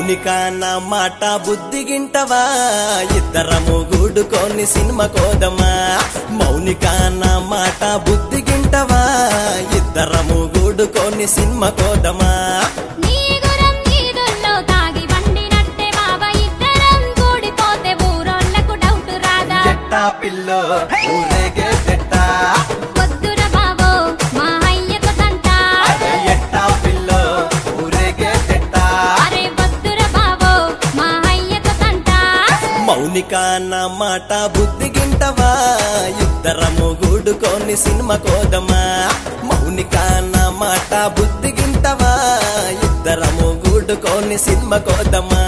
మౌనిక నా మాట బుద్ధిగింటవా ఇద్దరము గూడుకొని సినిమా కోదమా మౌనిక నా మాట బుద్ధిగింటవా ఇద్దరము గూడుకొని సినిమా కోదమా నీ గురం నీదుల్లో తాగి వండినట్టే బావ ఇద్దరం కూడిపోతే ఊరోళ్ళకు డౌట్ రాదా ఎట్టా పిల్లో ఊరేగే చెట్టా వద్దుర బావో మా అయ్యకు తంట అరే ఎట్టా పిల్లో ఊరేగే చెట్టా అరే వద్దుర బావో మా అయ్యకు తంట మౌనిక నా మాట బుద్ధిగింటవా ఇద్దరము గూడుకొని సినిమా కోదమా మౌనిక నా మాట బుద్ధిగింటవా ఇద్దరము గూడుకొని సినిమా కోదమా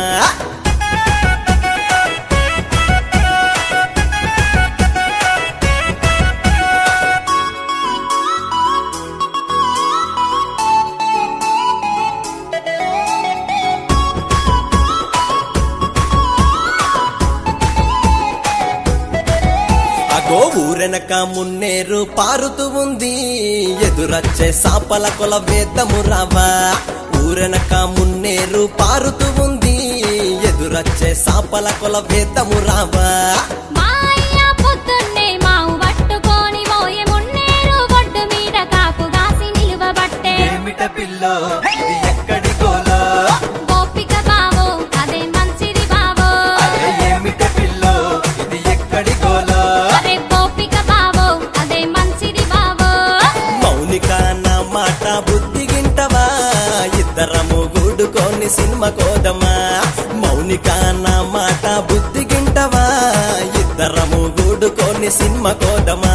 అగో ఊరెనక మున్నేరు పారుతూ ఉంది ఎదురచ్చే సాపల కొల వేద్దము రావా ఊరెనక మున్నేరు పారుతూ ఉంది ఎదురచ్చే సాపల కొల వేద్దము రావా మా అయ్య పొద్దున్నే మావు పట్టుకొని మోయే మున్నేరు ఒడ్డు మీద కాపు గాసి నిలువబట్టే ఏమిట పిల్లో ఇది ఎక్కడి గోలో గోపిక బావో అదే మంచిది బావో అరే ఏమిట పిల్లో ఇది ఎక్కడి గోలో అరే గోపిక బావో అదే మంచిది బావో మౌనిక నా మాట బుద్ధిగింటవా ఇద్దరము గూడుకొని సినిమా కోదమా మౌనిక నా మాట బుద్ధిగింటవా ఇద్దరము గూడుకొని సినిమా కోదమా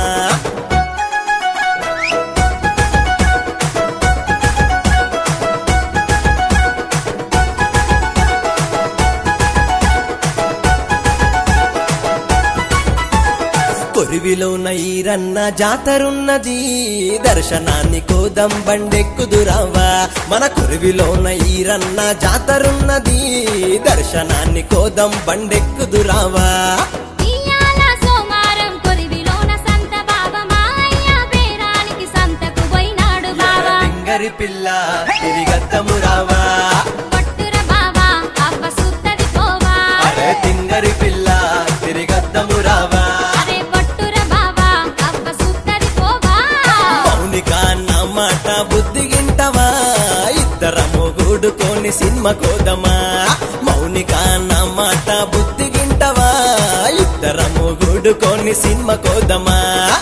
కొరివిలోన ఈరన్న జాతరున్నది దర్శనాన్ని కోదం బండెక్కుదురావా మన కొరివిలోన ఈరన్న జాతరున్నది దర్శనాన్ని కోదం బండెక్కుదురావా ఇయ్యాల సోమారం కొరివిలోన సంత బావ మా అయ్య బేరానికి సంతకు పోయినాడు బావా టింగరి పిల్ల తిరిగద్దము రావా పట్టుర బావా అవ్వ సుత్తది పోవా అరే తింగరి పిల్ల తిరిగద్దము రావా అరే పట్టుర బావా అవ్వ సుత్తది పోవా మౌనిక నా మాట బుద్ధిగింటవా ఇద్దరము గూడుకొని సినిమా కోదమా మౌనిక నా మాట బుద్ధిగింటవా ఇద్దరము గూడుకొని సినిమా కోదమా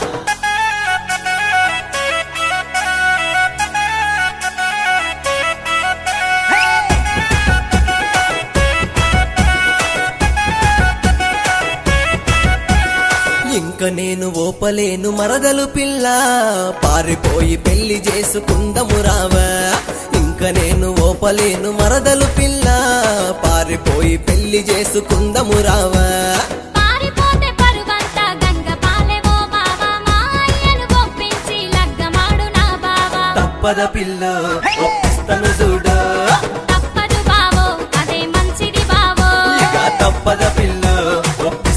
ఇంక నేను ఓపలేను మరదలు పిల్ల పారిపోయి పెళ్లి చేసుకుందము రావా ఇంక నేను ఓపలేను మరదలు పిల్ల పారిపోయి పెళ్లి చేసుకుందము రావా పారిపోతే పరువంతా గంగ పాలెవో బావా మా అయ్యను ఒప్పించి లగ్గమాడు నా బావా తప్పద పిల్ల ఒప్పిస్తను చూడు తప్పదు బావో అదే మంచిది బావో ఇక తప్పద పిల్ల ఒప్పిస్తను